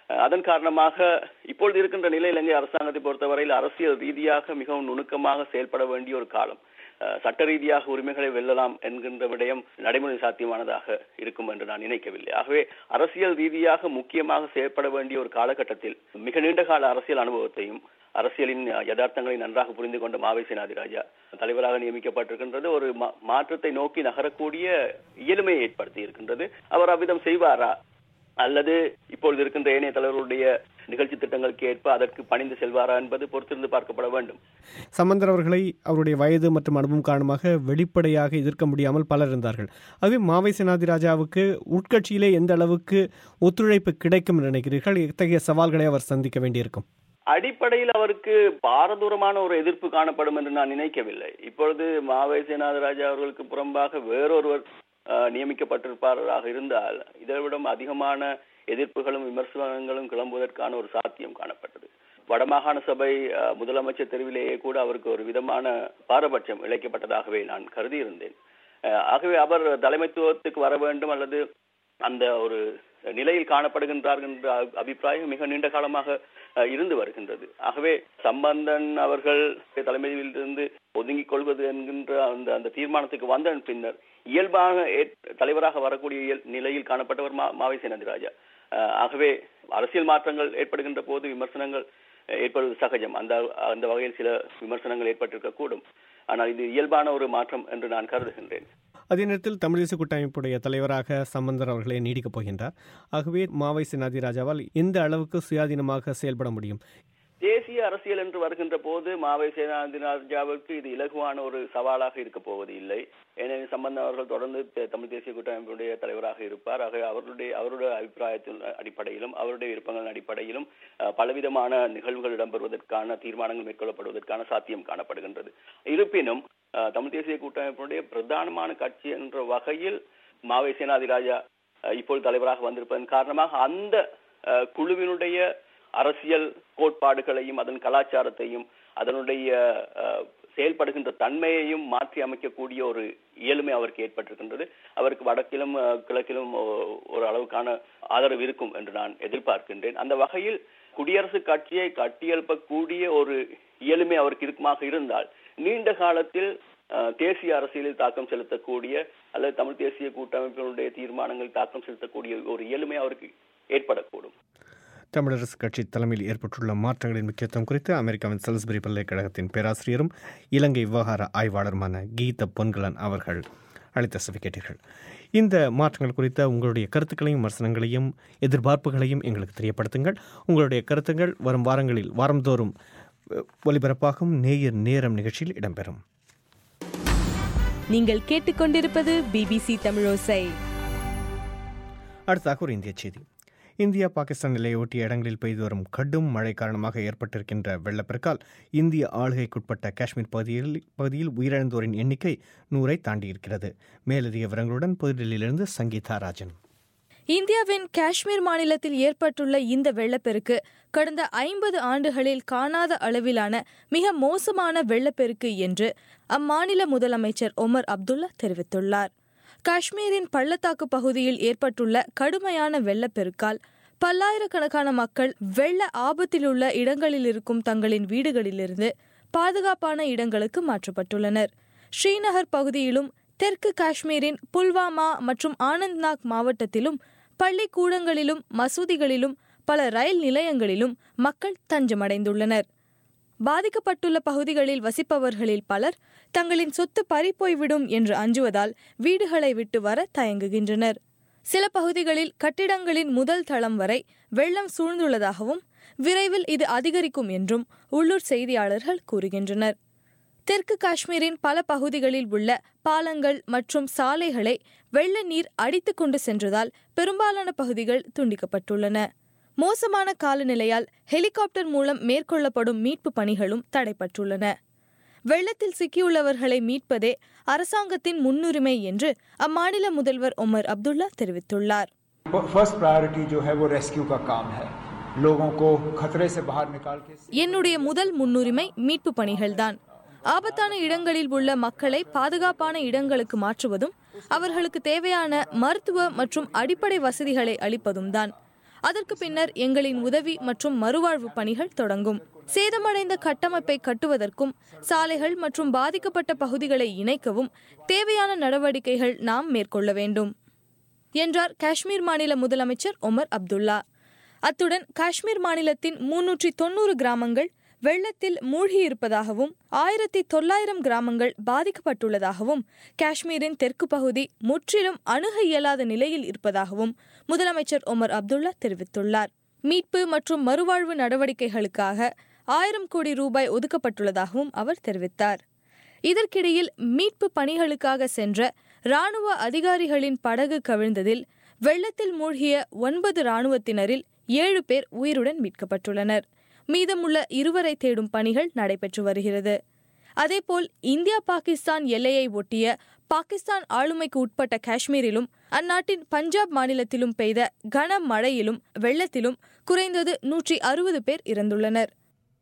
அஹ், அதன் காரணமாக இப்பொழுது இருக்கின்ற நிலை இலங்கை அரசாங்கத்தை பொறுத்தவரையில் அரசியல் ரீதியாக மிகவும் நுணுக்கமாக செயல்பட வேண்டிய ஒரு காலம் அஹ், சட்ட ரீதியாக உரிமைகளை வெல்லலாம் என்கின்ற விடயம் நடைமுறை சாத்தியமானதாக இருக்கும் என்று நான் நினைக்கவில்லை ஆகவே அரசியல் ரீதியாக முக்கியமாக செயல்பட வேண்டிய ஒரு காலகட்டத்தில் மிக நீண்ட கால அரசியல் அனுபவத்தையும் அரசியலின் அஹ், யதார்த்தங்களை நன்றாக புரிந்து கொண்ட மாவை சேனாதிராஜா தலைவராக நியமிக்கப்பட்டிருக்கின்றது ஒரு மா- மாற்றத்தை நோக்கி நகரக்கூடிய இயலுமையை ஏற்படுத்தி இருக்கின்றது அவர் அவ்விதம் செய்வாரா அல்லது இப்பொழுது இருக்கின்ற ஏனைய தலைவர்களுடைய நிகழ்ச்சி திட்டங்களுக்கு ஏற்ப அதற்கு பணிந்து செல்வாரா என்பது பொறுத்திருந்து பார்க்கப்பட வேண்டும் சம்பந்தர் அவர்களை அவருடைய வயது மற்றும் அனுபவம் காரணமாக வெளிப்படையாக எதிர்க்க முடியாமல் பலர் இருந்தார்கள் அதுவே மாவை சேனாதிராஜாவுக்கு உட்கட்சியிலே எந்த அளவுக்கு ஒத்துழைப்பு கிடைக்கும் என்று நினைக்கிறீர்கள் இத்தகைய சவால்களை அவர் சந்திக்க வேண்டியிருக்கும் அடிப்படையில் அவருக்கு பாரதூரமான ஒரு எதிர்ப்பு காணப்படும் என்று நான் நினைக்கவில்லை இப்பொழுது மாவை சேனாதிராஜா அவர்களுக்கு புறம்பாக வேறொருவர் அஹ், நியமிக்கப்பட்டிருப்பாராக இருந்தால் இதை விட அதிகமான எதிர்ப்புகளும் விமர்சனங்களும் கிளம்புவதற்கான ஒரு சாத்தியம் காணப்பட்டது வடமாகாண சபை அஹ், முதலமைச்சர் தெருவிலேயே கூட அவருக்கு ஒரு விதமான பாரபட்சம் இழைக்கப்பட்டதாகவே நான் கருதியிருந்தேன் அஹ், ஆகவே அவர் தலைமைத்துவத்துக்கு வர வேண்டும் அல்லது அந்த ஒரு நிலையில் காணப்படுகின்றார் என்ற அபி- அபிப்பிராயம் மிக நீண்ட காலமாக அஹ், இருந்து வருகின்றது ஆகவே சம்பந்தன் அவர்கள் தலைமையில் இருந்து ஒதுங்கிக் கொள்வது என்கின்ற அந்த அந்த தீர்மானத்துக்கு வந்த பின்னர் இயல்பாக ஏற்- தலைவராக வரக்கூடிய இயல்- நிலையில் காணப்பட்டவர் மா மாவை சேனாதிராஜா அஹ், ஆகவே அரசியல் மாற்றங்கள் ஏற்படுகின்ற போது விமர்சனங்கள் அஹ், ஏற்படுவது சகஜம் அந்த அந்த வகையில் சில விமர்சனங்கள் ஏற்பட்டிருக்க கூடும் ஆனால் இது இயல்பான ஒரு மாற்றம் என்று நான் கருதுகின்றேன் அதே நேரத்தில் தமிழ் தேசிய கூட்டமைப்புடைய தலைவராக சம்பந்தர் அவர்களே நீடிக்கப் போகின்றார் ஆகவே மாவை சேனாதிராஜாவால் எந்த அளவுக்கு சுயாதீனமாக செயல்பட முடியும் தேசிய அரசியல் என்று வருகின்ற போது மாவை சேனாதிராஜாவுக்கு இது இலகுவான ஒரு சவாலாக இருக்க போவது இல்லை ஏனெனில் சம்பந்தம் அவர்கள் தொடர்ந்து தே- தமிழ் தேசிய கூட்டமைப்புடைய தலைவராக இருப்பார் ஆக அவர்களுடைய அவருடைய அபிப்பிராயத்தின் அடிப்படையிலும் அவருடைய விருப்பங்களின் அடிப்படையிலும் அஹ், பலவிதமான நிகழ்வுகள் இடம்பெறுவதற்கான தீர்மானங்கள் மேற்கொள்ளப்படுவதற்கான சாத்தியம் காணப்படுகின்றது இருப்பினும் அஹ், தமிழ் தேசிய கூட்டமைப்புடைய பிரதானமான கட்சி என்ற வகையில் மாவை சேனாதிராஜா அஹ், இப்போது தலைவராக வந்திருப்பதன் காரணமாக அந்த அஹ், குழுவினுடைய அரசியல் கோட்பாடுகளையும் அதன் கலாச்சாரத்தையும் அதனுடைய அஹ், செயல்படுகின்ற தன்மையையும் மாற்றி அமைக்கக்கூடிய ஒரு இயலுமை அவருக்கு ஏற்பட்டிருக்கின்றது அவருக்கு வடக்கிலும் அஹ், கிழக்கிலும் ஒ- ஒரு அளவுக்கான ஆதரவு இருக்கும் என்று நான் எதிர்பார்க்கின்றேன் அந்த வகையில் குடியரசுக் கட்சியை கட்டியெழுப்பக்கூடிய ஒரு இயலுமை அவருக்கு இருக்குமாக இருந்தால் நீண்ட காலத்தில் அஹ், தேசிய அரசியலில் தாக்கம் செலுத்தக்கூடிய அல்லது தமிழ் தேசிய கூட்டமைப்பினுடைய தீர்மானங்களில் தாக்கம் செலுத்தக்கூடிய ஒரு இயலுமை அவருக்கு ஏற்படக்கூடும் தமிழரசு கட்சி தலைமையில் ஏற்பட்டுள்ள மாற்றங்களின் முக்கியத்துவம் குறித்து அமெரிக்காவின் சல்ஸ்பரி பல்கலைக்கழகத்தின் பேராசிரியரும் இலங்கை விவகார ஆய்வாளருமான கீத பொன்கலன் அவர்கள் அளித்த செவி கேட்டீர்கள் இந்த மாற்றங்கள் குறித்த உங்களுடைய கருத்துக்களையும் விமர்சனங்களையும் எதிர்பார்ப்புகளையும் எங்களுக்கு தெரியப்படுத்துங்கள் உங்களுடைய கருத்துங்கள் வரும் வாரங்களில் வாரந்தோறும் அஹ், ஒலிபரப்பாகும் நேயர் நேரம் நிகழ்ச்சியில் இடம்பெறும் நீங்கள் கேட்டுக்கொண்டிருப்பது பிபிசி தமிழோசை அடுத்தாக ஒரு இந்திய செய்தி இந்தியா பாகிஸ்தான் எல்லையொட்டிய இடங்களில் பெய்து வரும் கடும் மழை காரணமாக ஏற்பட்டிருக்கின்ற வெள்ளப்பெருக்கால் இந்திய ஆளுகைக்குட்பட்ட காஷ்மீர் பகுதியில் பகுதியில் உயிரிழந்தோரின் எண்ணிக்கை நூறை தாண்டியிருக்கிறது மேலதிக விவரங்களுடன் புதுடில்லியிலிருந்து சங்கீதா ராஜன் இந்தியாவின் காஷ்மீர் மாநிலத்தில் ஏற்பட்டுள்ள இந்த வெள்ளப்பெருக்கு கடந்த ஐம்பது ஆண்டுகளில் காணாத அளவிலான மிக மோசமான வெள்ளப்பெருக்கு என்று அம்மாநில முதலமைச்சர் ஒமர் அப்துல்லா தெரிவித்துள்ளார் காஷ்மீரின் பள்ளத்தாக்கு பகுதியில் ஏற்பட்டுள்ள கடுமையான வெள்ளப்பெருக்கால் பல்லாயிரக்கணக்கான மக்கள் வெள்ள ஆபத்திலுள்ள இடங்களில் இருக்கும் தங்களின் வீடுகளிலிருந்து பாதுகாப்பான இடங்களுக்கு மாற்றப்பட்டுள்ளனர் ஸ்ரீநகர் பகுதியிலும் தெற்கு காஷ்மீரின் புல்வாமா மற்றும் ஆனந்த்நாக் மாவட்டத்திலும் பள்ளிக்கூடங்களிலும் மசூதிகளிலும் பல ரயில் நிலையங்களிலும் மக்கள் தஞ்சமடைந்துள்ளனர் பாதிக்கப்பட்டுள்ள பகுதிகளில் வசிப்பவர்களில் பலர் தங்களின் சொத்து பறிப்போய்விடும் என்று அஞ்சுவதால் வீடுகளை விட்டு வர தயங்குகின்றனர் சில பகுதிகளில் கட்டிடங்களின் முதல் தளம் வரை வெள்ளம் சூழ்ந்துள்ளதாகவும் விரைவில் இது அதிகரிக்கும் என்றும் உள்ளூர் செய்தியாளர்கள் கூறுகின்றனர் தெற்கு காஷ்மீரின் பல பகுதிகளில் உள்ள பாலங்கள் மற்றும் சாலைகளை வெள்ள நீர் அடித்துக் கொண்டு சென்றதால் பெரும்பாலான பகுதிகள் துண்டிக்கப்பட்டுள்ளன மோசமான காலநிலையால் ஹெலிகாப்டர் மூலம் மேற்கொள்ளப்படும் மீட்பு பணிகளும் தடைப்பட்டுள்ளன வெள்ளத்தில் சிக்கியுள்ளவர்களை மீட்பதே அரசாங்கத்தின் முன்னுரிமை என்று அம்மாநில முதல்வர் ஒமர் அப்துல்லா தெரிவித்துள்ளார் फर्स्ट प्रायोरिटी जो है वो रेस्क्यू का काम है लोगों को खतरे से बाहर निकाल के என்னுடைய முதல் முன்னுரிமை மீட்பு பணிகள்தான் ஆபத்தான இடங்களில் உள்ள மக்களை பாதுகாப்பான இடங்களுக்கு மாற்றுவதும் அவர்களுக்கு தேவையான மருத்துவ மற்றும் அடிப்படை வசதிகளை அளிப்பதும் தான் அதற்கு பின்னர் எங்களின் உதவி மற்றும் மறுவாழ்வு பணிகள் தொடங்கும் சேதமடைந்த கட்டமைப்பை கட்டுவதற்கும் சாலைகள் மற்றும் பாதிக்கப்பட்ட பகுதிகளை இணைக்கவும் தேவையான நடவடிக்கைகள் நாம் மேற்கொள்ள வேண்டும் என்றார் காஷ்மீர் மாநில முதலமைச்சர் ஒமர் அப்துல்லா அத்துடன் காஷ்மீர் மாநிலத்தின் முன்னூற்றி தொன்னூறு கிராமங்கள் வெள்ளத்தில் மூழ்கியிருப்பதாகவும் ஆயிரத்தி தொள்ளாயிரம் கிராமங்கள் பாதிக்கப்பட்டுள்ளதாகவும் காஷ்மீரின் தெற்கு பகுதி முற்றிலும் அணுக இயலாத நிலையில் இருப்பதாகவும் முதலமைச்சர் ஒமர் அப்துல்லா தெரிவித்துள்ளார் மீட்பு மற்றும் மறுவாழ்வு நடவடிக்கைகளுக்காக ஆயிரம் கோடி ரூபாய் ஒதுக்கப்பட்டுள்ளதாகவும் அவர் தெரிவித்தார் இதற்கிடையில் மீட்பு பணிகளுக்காக சென்ற ராணுவ அதிகாரிகளின் படகு கவிழ்ந்ததில் வெள்ளத்தில் மூழ்கிய ஒன்பது ராணுவத்தினரில் ஏழு பேர் உயிருடன் மீட்கப்பட்டுள்ளனர் மீதமுள்ள இருவரை தேடும் பணிகள் நடைபெற்று வருகிறது அதேபோல் இந்தியா பாகிஸ்தான் எல்லையை ஒட்டிய பாகிஸ்தான் ஆளுமைக்கு உட்பட்ட காஷ்மீரிலும் அந்நாட்டின் பஞ்சாப் மாநிலத்திலும் பெய்த கனமழையிலும் வெள்ளத்திலும் குறைந்தது நூற்றி அறுபது பேர் இறந்துள்ளனர்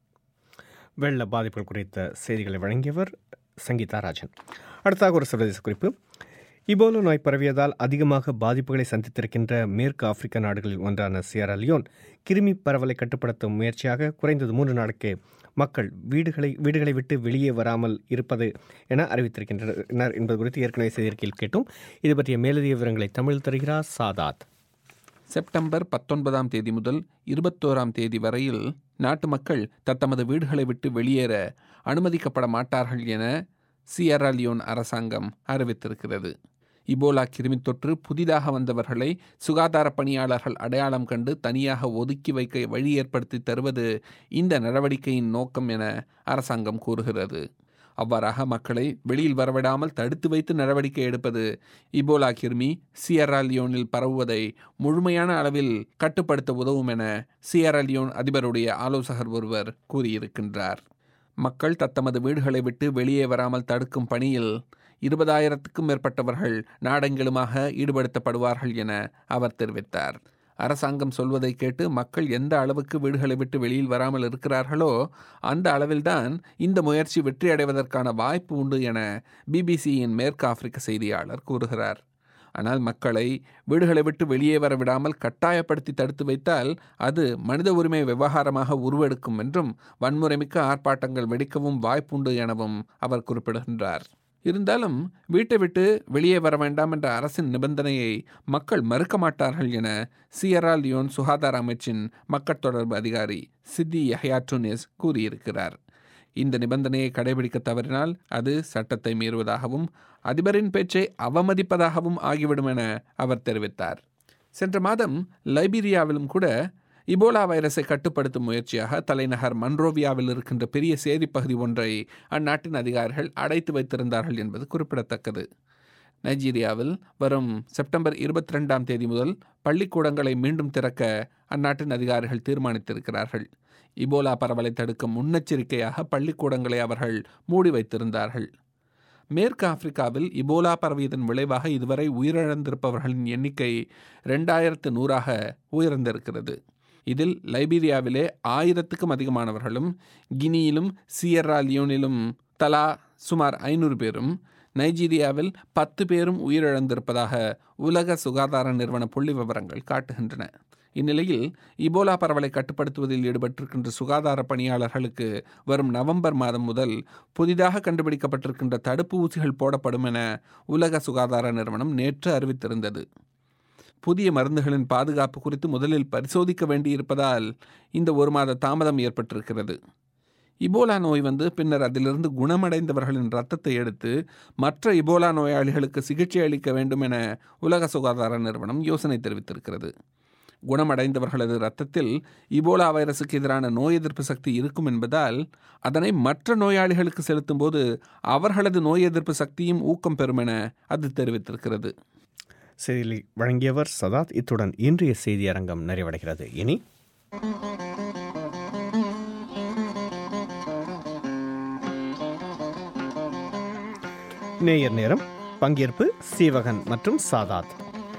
வெள்ள பாதிப்புகள் குறித்த செய்திகளை வழங்கியவர் சங்கீதா ராஜன் அடுத்தாக ஒரு சர்வதேச குறிப்பு இபோலோ நோய் பரவியதால் அதிகமாக பாதிப்புகளை சந்தித்திருக்கின்ற மேற்கு ஆப்பிரிக்க நாடுகளில் ஒன்றான சியரா லியோன் கிருமி பரவலை கட்டுப்படுத்தும் முயற்சியாக குறைந்தது மூன்று நாளுக்கு மக்கள் வீடுகளை வீடுகளை விட்டு வெளியே வராமல் இருப்பது என அறிவித்திருக்கின்றனர் என்பது குறித்து ஏற்கனவே செய்திருக்கையில் கேட்டோம் இது பற்றிய மேலதிக விவரங்களை தமிழ் தருகிறார் சாதாத் செப்டம்பர் பத்தொன்பதாம் தேதி முதல் இருபத்தோராம் தேதி வரையில் நாட்டு மக்கள் தத்தமது வீடுகளை விட்டு வெளியேற அனுமதிக்கப்பட மாட்டார்கள் என சியரா லியோன் அரசாங்கம் அறிவித்திருக்கிறது இபோலா கிருமி தொற்று புதிதாக வந்தவர்களை சுகாதார பணியாளர்கள் அடையாளம் கண்டு தனியாக ஒதுக்கி வைக்க வழி ஏற்படுத்தி தருவது இந்த நடவடிக்கையின் நோக்கம் என அரசாங்கம் கூறுகிறது அவ்வாறாக மக்களை வெளியில் வரவிடாமல் தடுத்து வைத்து நடவடிக்கை எடுப்பது இபோலா கிருமி சியரா லியோனில் பரவுவதை முழுமையான அளவில் கட்டுப்படுத்த உதவும் என சியரா லியோன் அதிபருடைய ஆலோசகர் ஒருவர் கூறியிருக்கின்றார் மக்கள் தத்தமது வீடுகளை விட்டு வெளியே வராமல் தடுக்கும் பணியில் இருபதாயிரத்துக்கும் மேற்பட்டவர்கள் நாடெங்கிலுமாக ஈடுபடுத்தப்படுவார்கள் என அவர் தெரிவித்தார் அரசாங்கம் சொல்வதை கேட்டு மக்கள் எந்த அளவுக்கு வீடுகளை விட்டு வெளியில் வராமல் இருக்கிறார்களோ அந்த அளவில்தான் இந்த முயற்சி வெற்றியடைவதற்கான வாய்ப்பு உண்டு என பிபிசியின் மேற்கு ஆப்பிரிக்க செய்தியாளர் கூறுகிறார் ஆனால் மக்களை வீடுகளை விட்டு வெளியே வர விடாமல் கட்டாயப்படுத்தி தடுத்து வைத்தால் அது மனித உரிமை விவகாரமாக உருவெடுக்கும் என்றும் வன்முறைமிக்க ஆர்ப்பாட்டங்கள் வெடிக்கவும் வாய்ப்புண்டு எனவும் அவர் குறிப்பிடுகின்றார் இருந்தாலும் வீட்டை விட்டு வெளியே வர வேண்டாம் என்ற அரசின் நிபந்தனையை மக்கள் மறுக்க மாட்டார்கள் என சியரா லியோன் சுகாதார அமைச்சின் மக்கள் தொடர்பு அதிகாரி சித்தி யஹயாட்டுனேஸ் கூறியிருக்கிறார் இந்த நிபந்தனையை கடைபிடிக்க தவறினால் அது சட்டத்தை மீறுவதாகவும் அதிபரின் பேச்சை அவமதிப்பதாகவும் ஆகிவிடும் என அவர் தெரிவித்தார் சென்ற மாதம் லைபீரியாவிலும் கூட இபோலா வைரஸை கட்டுப்படுத்தும் முயற்சியாக தலைநகர் மன்ரோவியாவில் இருக்கின்ற பெரிய சேரிப்பகுதி ஒன்றை அந்நாட்டின் அதிகாரிகள் அடைத்து வைத்திருந்தார்கள் என்பது குறிப்பிடத்தக்கது நைஜீரியாவில் வரும் செப்டம்பர் இருபத்தி ரெண்டாம் தேதி முதல் பள்ளிக்கூடங்களை மீண்டும் திறக்க அந்நாட்டின் அதிகாரிகள் தீர்மானித்திருக்கிறார்கள் இபோலா பரவலை தடுக்கும் முன்னெச்சரிக்கையாக பள்ளிக்கூடங்களை அவர்கள் மூடி வைத்திருந்தார்கள் மேற்கு ஆப்பிரிக்காவில் இபோலா பரவியதன் விளைவாக இதுவரை உயிரிழந்திருப்பவர்களின் எண்ணிக்கை ரெண்டாயிரத்து நூறாக உயர்ந்திருக்கிறது இதில் லைபீரியாவிலே ஆயிரத்துக்கும் அதிகமானவர்களும் கினியிலும் சியர்ரா லியோனிலும் தலா சுமார் ஐநூறு பேரும் நைஜீரியாவில் பத்து பேரும் உயிரிழந்திருப்பதாக உலக சுகாதார நிறுவன புள்ளி விவரங்கள் காட்டுகின்றன இந்நிலையில் இபோலா பரவலை கட்டுப்படுத்துவதில் ஈடுபட்டிருக்கின்ற சுகாதார பணியாளர்களுக்கு வரும் நவம்பர் மாதம் முதல் புதிதாக கண்டுபிடிக்கப்பட்டிருக்கின்ற தடுப்பு ஊசிகள் போடப்படும் என உலக சுகாதார நிறுவனம் நேற்று அறிவித்திருந்தது புதிய மருந்துகளின் பாதுகாப்பு குறித்து முதலில் பரிசோதிக்க வேண்டியிருப்பதால் இந்த ஒரு மாத தாமதம் ஏற்பட்டிருக்கிறது இபோலா நோய் வந்து பின்னர் அதிலிருந்து குணமடைந்தவர்களின் இரத்தத்தை எடுத்து மற்ற இபோலா நோயாளிகளுக்கு சிகிச்சை அளிக்க வேண்டும் என உலக சுகாதார நிறுவனம் யோசனை தெரிவித்திருக்கிறது குணமடைந்தவர்களது இரத்தத்தில் இபோலா வைரசுக்கு எதிரான நோய் எதிர்ப்பு சக்தி இருக்கும் என்பதால் அதனை மற்ற நோயாளிகளுக்கு செலுத்தும் போது அவர்களது நோய் எதிர்ப்பு சக்தியும் ஊக்கம் பெறும் என அது தெரிவித்திருக்கிறது செய்தி வழங்கியவர் சதாத் இத்துடன் இன்றைய செய்தி அரங்கம் நிறைவடைகிறது இனி நேயர் நேரம் பங்கேற்பு சீவகன் மற்றும் சாதாத்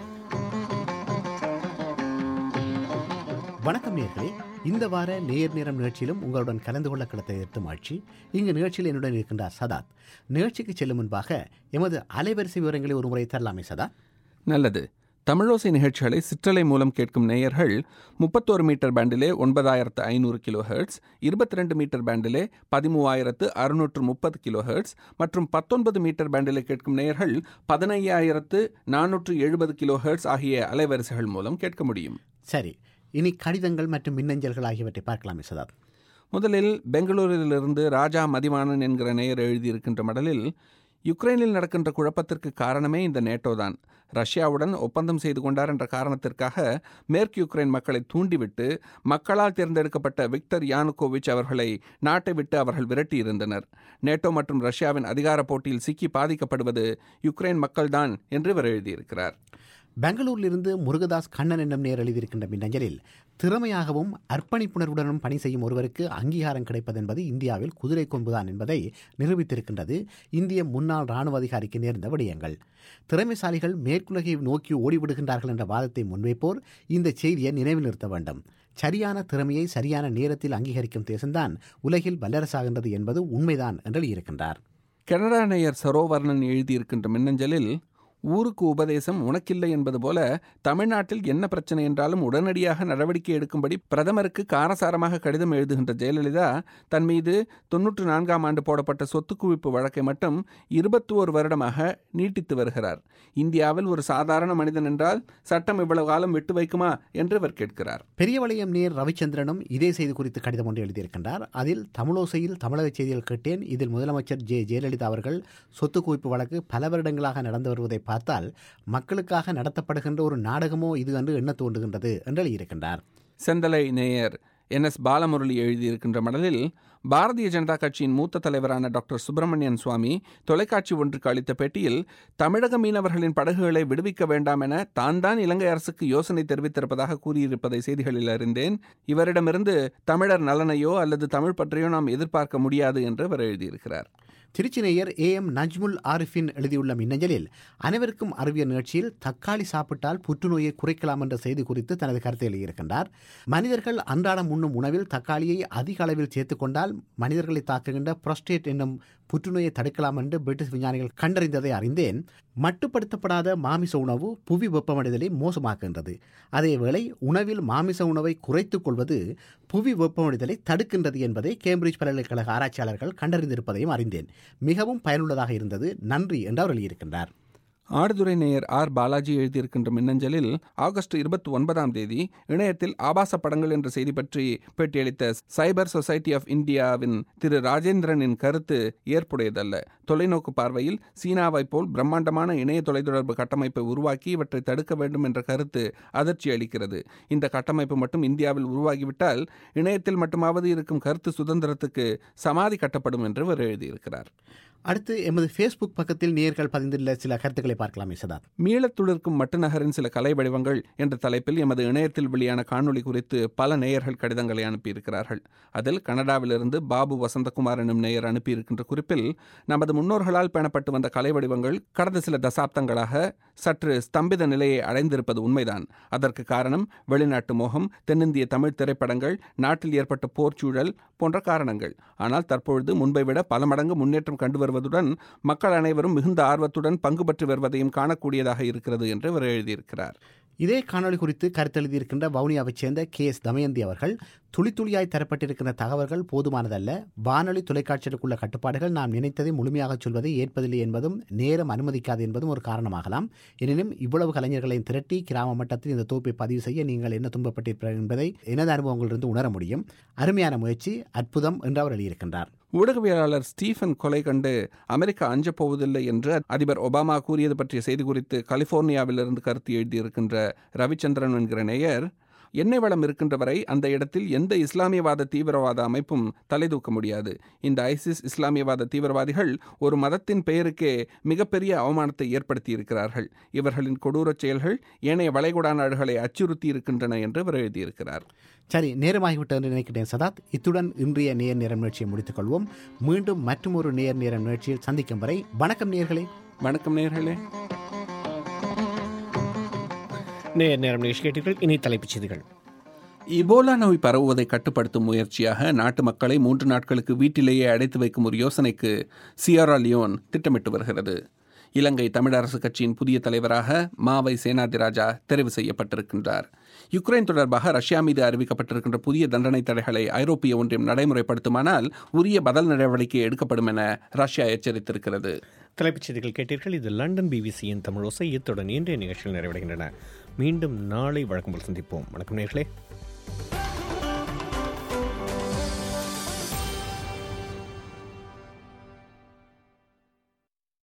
வணக்கம் நேர்களே இந்த வார நேர் நேரம் நிகழ்ச்சியிலும் உங்களுடன் கலந்து கொள்ள கிடைத்த ஏற்று ஆட்சி இங்கு நிகழ்ச்சியில் என்னுடன் இருக்கின்றார் சதாத் நிகழ்ச்சிக்கு செல்லும் முன்பாக எமது அலைவரிசை விவரங்களை ஒருமுறை தரலாமே சதாத் நல்லது தமிழோசை நிகழ்ச்சிகளை சிற்றலை மூலம் கேட்கும் நேயர்கள் முப்பத்தோரு மீட்டர் பேண்டிலே ஒன்பதாயிரத்து ஐநூறு கிலோ ஹெர்ட்ஸ் இருபத்தி ரெண்டு மீட்டர் பேண்டிலே பதிமூவாயிரத்து அறுநூற்று முப்பது கிலோ ஹெர்ட்ஸ் மற்றும் பத்தொன்பது மீட்டர் பேண்டிலே கேட்கும் நேயர்கள் பதினையாயிரத்து நானூற்று எழுபது கிலோ ஹெர்ட்ஸ் ஆகிய அலைவரிசைகள் மூலம் கேட்க முடியும் சரி இனி கடிதங்கள் மற்றும் மின்னஞ்சல்கள் ஆகியவற்றை பார்க்கலாம் சதாத் முதலில் பெங்களூரிலிருந்து ராஜா மதிவாணன் என்கிற நேயர் எழுதியிருக்கின்ற மடலில் யுக்ரைனில் நடக்கின்ற குழப்பத்திற்கு காரணமே இந்த நேட்டோ தான் ரஷ்யாவுடன் ஒப்பந்தம் செய்து கொண்டார் என்ற காரணத்திற்காக மேற்கு யுக்ரைன் மக்களை தூண்டிவிட்டு மக்களால் தேர்ந்தெடுக்கப்பட்ட விக்டர் யானுகோவிச் அவர்களை நாட்டை விட்டு அவர்கள் விரட்டியிருந்தனர் நேட்டோ மற்றும் ரஷ்யாவின் அதிகார போட்டியில் சிக்கி பாதிக்கப்படுவது யுக்ரைன் மக்கள்தான் என்று இவர் எழுதியிருக்கிறார் பெங்களூரிலிருந்து முருகதாஸ் கண்ணன் என்னும் நேர் எழுதியிருக்கின்ற மின்னஞ்சலில் திறமையாகவும் அர்ப்பணிப்புணர்வுடனும் பணி செய்யும் ஒருவருக்கு அங்கீகாரம் கிடைப்பது என்பது இந்தியாவில் குதிரை கொம்புதான் என்பதை நிரூபித்திருக்கின்றது இந்திய முன்னாள் ராணுவ அதிகாரிக்கு நேர்ந்த விடயங்கள் திறமைசாலிகள் மேற்குலகை நோக்கி ஓடிவிடுகின்றார்கள் என்ற வாதத்தை முன்வைப்போர் இந்த செய்தியை நினைவில் நிறுத்த வேண்டும் சரியான திறமையை சரியான நேரத்தில் அங்கீகரிக்கும் தேசம்தான் உலகில் வல்லரசாகின்றது என்பது உண்மைதான் என்று இருக்கின்றார் கனடா நேயர் சரோவர்ணன் எழுதியிருக்கின்ற மின்னஞ்சலில் ஊருக்கு உபதேசம் உனக்கில்லை என்பது போல தமிழ்நாட்டில் என்ன பிரச்சனை என்றாலும் உடனடியாக நடவடிக்கை எடுக்கும்படி பிரதமருக்கு காரசாரமாக கடிதம் எழுதுகின்ற ஜெயலலிதா தன் மீது தொன்னூற்று நான்காம் ஆண்டு போடப்பட்ட சொத்து குவிப்பு வழக்கை மட்டும் இருபத்தி ஒரு வருடமாக நீட்டித்து வருகிறார் இந்தியாவில் ஒரு சாதாரண மனிதன் என்றால் சட்டம் இவ்வளவு காலம் விட்டு வைக்குமா என்று அவர் கேட்கிறார் பெரியவளையம் நேர் ரவிச்சந்திரனும் இதே செய்தி குறித்து கடிதம் ஒன்று எழுதியிருக்கின்றார் அதில் தமிழோசையில் தமிழக செய்திகள் கேட்டேன் இதில் முதலமைச்சர் ஜெ ஜெயலலிதா அவர்கள் சொத்து குவிப்பு வழக்கு பல வருடங்களாக நடந்து வருவதை பார்த்தால் மக்களுக்காக நடத்தப்படுகின்ற ஒரு நாடகமோ இது என்று எண்ண தோன்றுகின்றது என்று எழுதியிருக்கின்றார் செந்தலை நேயர் என் எஸ் பாலமுரளி எழுதியிருக்கின்ற மடலில் பாரதிய ஜனதா கட்சியின் மூத்த தலைவரான டாக்டர் சுப்பிரமணியன் சுவாமி தொலைக்காட்சி ஒன்றுக்கு அளித்த பேட்டியில் தமிழக மீனவர்களின் படகுகளை விடுவிக்க வேண்டாம் என தான் தான் இலங்கை அரசுக்கு யோசனை தெரிவித்திருப்பதாக கூறியிருப்பதை செய்திகளில் அறிந்தேன் இவரிடமிருந்து தமிழர் நலனையோ அல்லது தமிழ் பற்றியோ நாம் எதிர்பார்க்க முடியாது என்று அவர் எழுதியிருக்கிறார் திருச்சி நேயர் ஏ எம் நஜ்முல் ஆரிஃபின் எழுதியுள்ள மின்னஞ்சலில் அனைவருக்கும் அறிவிய நிகழ்ச்சியில் தக்காளி சாப்பிட்டால் புற்றுநோயை குறைக்கலாம் என்ற செய்தி குறித்து தனது கருத்தை எழுதியிருக்கின்றார் மனிதர்கள் அன்றாடம் உண்ணும் உணவில் தக்காளியை அதிக அளவில் சேர்த்துக்கொண்டால் மனிதர்களை தாக்குகின்ற புரோஸ்டேட் என்னும் புற்றுநோயை தடுக்கலாம் என்று பிரிட்டிஷ் விஞ்ஞானிகள் கண்டறிந்ததை அறிந்தேன் மட்டுப்படுத்தப்படாத மாமிச உணவு புவி வெப்பமடைதலை மோசமாக்குகின்றது அதேவேளை உணவில் மாமிச உணவை குறைத்துக் கொள்வது புவி வெப்பமடைதலை தடுக்கின்றது என்பதை கேம்பிரிட்ஜ் பல்கலைக்கழக ஆராய்ச்சியாளர்கள் கண்டறிந்திருப்பதையும் அறிந்தேன் மிகவும் பயனுள்ளதாக இருந்தது நன்றி என்று அவர் எழுதியிருக்கின்றார் ஆடுதுறை நேயர் ஆர் பாலாஜி எழுதியிருக்கின்ற மின்னஞ்சலில் ஆகஸ்ட் இருபத்தி ஒன்பதாம் தேதி இணையத்தில் ஆபாச படங்கள் என்ற செய்தி பற்றி பேட்டியளித்த சைபர் சொசைட்டி ஆஃப் இந்தியாவின் திரு ராஜேந்திரனின் கருத்து ஏற்புடையதல்ல தொலைநோக்கு பார்வையில் சீனாவைப் போல் பிரம்மாண்டமான இணைய தொலைத்தொடர்பு கட்டமைப்பை உருவாக்கி இவற்றை தடுக்க வேண்டும் என்ற கருத்து அதிர்ச்சி அளிக்கிறது இந்த கட்டமைப்பு மட்டும் இந்தியாவில் உருவாகிவிட்டால் இணையத்தில் மட்டுமாவது இருக்கும் கருத்து சுதந்திரத்துக்கு சமாதி கட்டப்படும் என்று அவர் எழுதியிருக்கிறார் அடுத்து எமது ஃபேஸ்புக் பக்கத்தில் நேர்கள் பதிந்துள்ள சில கருத்துக்களை பார்க்கலாம் சதாத் மீளத் துளிர்க்கும் மட்டு நகரின் சில கலை வடிவங்கள் என்ற தலைப்பில் எமது இணையத்தில் வெளியான காணொளி குறித்து பல நேயர்கள் கடிதங்களை அனுப்பியிருக்கிறார்கள் அதில் கனடாவிலிருந்து பாபு வசந்தகுமார் எனும் நேயர் அனுப்பியிருக்கின்ற குறிப்பில் நமது முன்னோர்களால் பேணப்பட்டு வந்த கலை வடிவங்கள் கடந்த சில தசாப்தங்களாக சற்று ஸ்தம்பித நிலையை அடைந்திருப்பது உண்மைதான் அதற்கு காரணம் வெளிநாட்டு மோகம் தென்னிந்திய தமிழ் திரைப்படங்கள் நாட்டில் ஏற்பட்ட போர்ச்சூழல் போன்ற காரணங்கள் ஆனால் தற்பொழுது முன்பை விட பல மடங்கு முன்னேற்றம் கண்டு வருவதுடன் மக்கள் அனைவரும் மிகுந்த ஆர்வத்துடன் பங்கு பெற்று வருவதையும் காணக்கூடியதாக இருக்கிறது என்று அவர் எழுதியிருக்கிறார் இதே காணொளி குறித்து கருத்தெழுதியிருக்கின்ற வவுனியாவைச் சேர்ந்த கே எஸ் தமயந்தி அவர்கள் துளி துளியாய் தரப்பட்டிருக்கின்ற தகவல்கள் போதுமானதல்ல வானொலி தொலைக்காட்சிகளுக்குள்ள கட்டுப்பாடுகள் நாம் நினைத்ததை முழுமையாக சொல்வதை ஏற்பதில்லை என்பதும் நேரம் அனுமதிக்காது என்பதும் ஒரு காரணமாகலாம் எனினும் இவ்வளவு கலைஞர்களையும் திரட்டி கிராம மட்டத்தில் இந்த தொகுப்பை பதிவு செய்ய நீங்கள் என்ன துன்பப்பட்டிருப்பீர்கள் என்பதை எனது அனுபவங்களிலிருந்து உணர முடியும் அருமையான முயற்சி அற்புதம் என்று அவர் எழுதியிருக்கின்றார் ஊடகவியலாளர் ஸ்டீஃபன் கொலை கண்டு அமெரிக்கா அஞ்சப் போவதில்லை என்று அதிபர் ஒபாமா கூறியது பற்றிய செய்தி குறித்து கலிபோர்னியாவிலிருந்து கருத்து எழுதியிருக்கின்ற ரவிச்சந்திரன் என்கிற நேயர் எண்ணெய் வளம் இருக்கின்ற வரை அந்த இடத்தில் எந்த இஸ்லாமியவாத தீவிரவாத அமைப்பும் தலைதூக்க முடியாது இந்த ஐசிஸ் இஸ்லாமியவாத தீவிரவாதிகள் ஒரு மதத்தின் பெயருக்கே மிகப்பெரிய அவமானத்தை ஏற்படுத்தி இருக்கிறார்கள் இவர்களின் கொடூரச் செயல்கள் ஏனைய வளைகுடா நாடுகளை அச்சுறுத்தி இருக்கின்றன என்று அவர் எழுதியிருக்கிறார் சரி நேரமாகிவிட்டது என்று நினைக்கிறேன் சதாத் இத்துடன் இன்றைய நேர் நேரம் நிகழ்ச்சியை முடித்துக் கொள்வோம் மீண்டும் மற்றும் ஒரு நேர் நேரம் நிகழ்ச்சியில் சந்திக்கும் வரை வணக்கம் நேர்களே வணக்கம் நேர்களே நேர் நேரம் நிகழ்ச்சி கேட்டீர்கள் இனி தலைப்புச் செய்திகள் இபோலா நோய் பரவுவதை கட்டுப்படுத்தும் முயற்சியாக நாட்டு மக்களை மூன்று நாட்களுக்கு வீட்டிலேயே அடைத்து வைக்கும் ஒரு யோசனைக்கு சியாரா லியோன் திட்டமிட்டு வருகிறது இலங்கை தமிழரசு கட்சியின் புதிய தலைவராக மாவை சேனாதிராஜா தெரிவு செய்யப்பட்டிருக்கின்றார் யுக்ரைன் தொடர்பாக ரஷ்யா மீது அறிவிக்கப்பட்டிருக்கின்ற புதிய தண்டனை தடைகளை ஐரோப்பிய ஒன்றியம் நடைமுறைப்படுத்துமானால் உரிய பதில் நடவடிக்கை எடுக்கப்படும் என ரஷ்யா எச்சரித்திருக்கிறது தலைப்புச் செய்திகள் கேட்டீர்கள் இது லண்டன் பிபிசியின் தமிழ் ஒசை இத்துடன் இன்றைய நிகழ்ச்சிகள் நிறைவடைகின்றன மீண்டும் நாளை வழக்கம் போல் சந்திப்போம் வணக்கம் நேர்களே